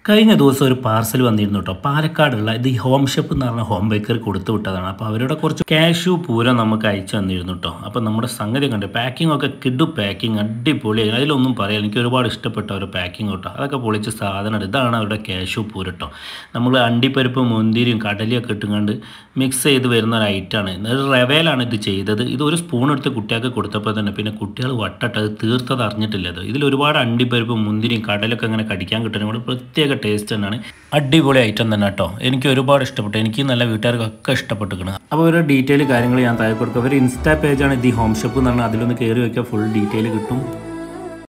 കഴിഞ്ഞ ദിവസം ഒരു പാർസൽ വന്നിരുന്നു കേട്ടോ പാലക്കാടുള്ള ഇത് ഈ ഹോം ഷെപ്പ് എന്ന് പറഞ്ഞ ഹോം ബേക്കർ കൊടുത്തു വിട്ടതാണ് അപ്പോൾ അവരുടെ കുറച്ച് കാഷ്യൂ പൂരം നമുക്ക് അയച്ചു തന്നിരുന്നു കേട്ടോ അപ്പോൾ നമ്മുടെ സംഗതി കണ്ട് പാക്കിംഗ് ഒക്കെ കിഡു പാക്കിംഗ് അടിപൊളിയായി അതിലൊന്നും പറയാം എനിക്ക് ഒരുപാട് ഇഷ്ടപ്പെട്ട ഒരു പാക്കിംഗ് കേട്ടോ അതൊക്കെ പൊളിച്ച സാധനം ഇതാണ് അവരുടെ കാഷ്യൂ പൂരം കേട്ടോ നമ്മൾ അണ്ടിപ്പരിപ്പ് മുന്തിരിയും കടലിയൊക്കെ ഇട്ടുകൊണ്ട് മിക്സ് ചെയ്ത് വരുന്ന ഒരു ഐറ്റമാണ് ഇത് റവേലാണ് ഇത് ചെയ്തത് ഇത് ഒരു സ്പൂൺ എടുത്ത് കുട്ടികൾക്ക് കൊടുത്തപ്പോൾ തന്നെ പിന്നെ കുട്ടികൾ വട്ടട്ട് അത് തീർത്തത് അറിഞ്ഞിട്ടില്ല ഇത് ഇതിൽ ഒരുപാട് അണ്ടിപ്പരിപ്പ് മുന്തിരിയും കടലൊക്കെ അങ്ങനെ കടിക്കാൻ കിട്ടുന്ന കൂടെ പ്രത്യേക ടേസ്റ്റ് തന്നെയാണ് അടിപൊളി ഐറ്റം തന്നെ കേട്ടോ എനിക്ക് ഒരുപാട് ഇഷ്ടപ്പെട്ടു എനിക്ക് നല്ല വീട്ടുകാർക്കൊക്കെ ഇഷ്ടപ്പെട്ടിരിക്കണം അപ്പോൾ ഒരു ഡീറ്റെയിൽ കാര്യങ്ങൾ ഞാൻ താഴെ കൊടുക്കുക ഒരു ഇൻസ്റ്റാ പേജാണ് ഇത് ഈ ഹോം ഷോപ്പ് എന്ന് പറഞ്ഞാൽ അതിലൊന്ന് കയറി വയ്ക്കുക ഫുൾ ഡീറ്റെയിൽ കിട്ടും